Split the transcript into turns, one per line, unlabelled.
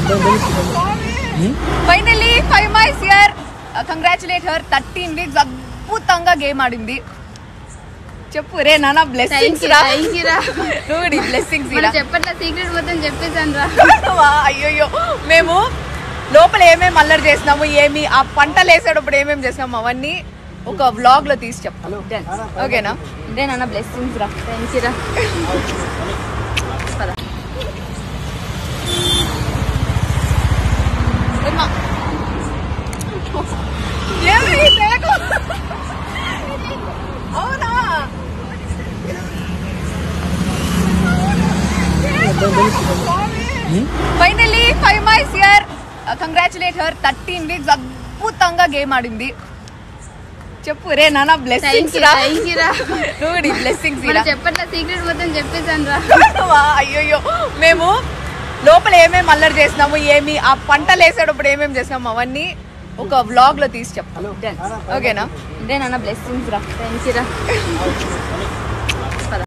Finally five mice year congratulate her thirteen weeks అద్భుతంగా game ఆడింది చెప్పు రే నాన్న బ్లెస్సింగ్స్ రా
థ్యాంక్ యూ రా
నువ్వు బ్లెస్సింగ్స్
మనం చెప్పట్లే సీక్రెట్ మొత్తం చెప్పేశాను రా
వా, అయ్యయ్యో మేము లోపల ఏమేమి అల్లరి చేసినాము ఏమి ఆ పంటలు వేసేటప్పుడు ఏమేమి చేసినాము అవన్నీ ఒక వ్లాగ్ లో తీసి చెప్తాను ఓకేనా ఇదే నాన్న బ్లెస్సింగ్స్ రా
థ్యాంక్ యూ రా పద.
ఏమ్మా? ఏమి ఈ తేకు? అవునా finally five mice year congratulate her thirteen weeks అద్భుతంగా గేమ్ ఆడింది చెప్పు రే నాన్న
థ్యాంక్
బ్లెస్సింగ్స్
యూ
రా
థ్యాంక్ యూ రా
నువ్వు బ్లెస్సింగ్స్
మనం చెప్పట్లే సీక్రెట్ మొత్తం చెప్పేశాను రా
వా, అయ్యయ్యో మేము లోపల ఏమేమి అల్లరి చేసినాము ఏమి ఆ పంటలు వేసేటప్పుడు ఏమేమి చేసినాము అవన్నీ ఒక వ్లాగ్ లో తీసి చెప్తాను ఓకేనా ఇదే నాన్న బ్లెస్సింగ్స్ రా
థ్యాంక్ యూ రా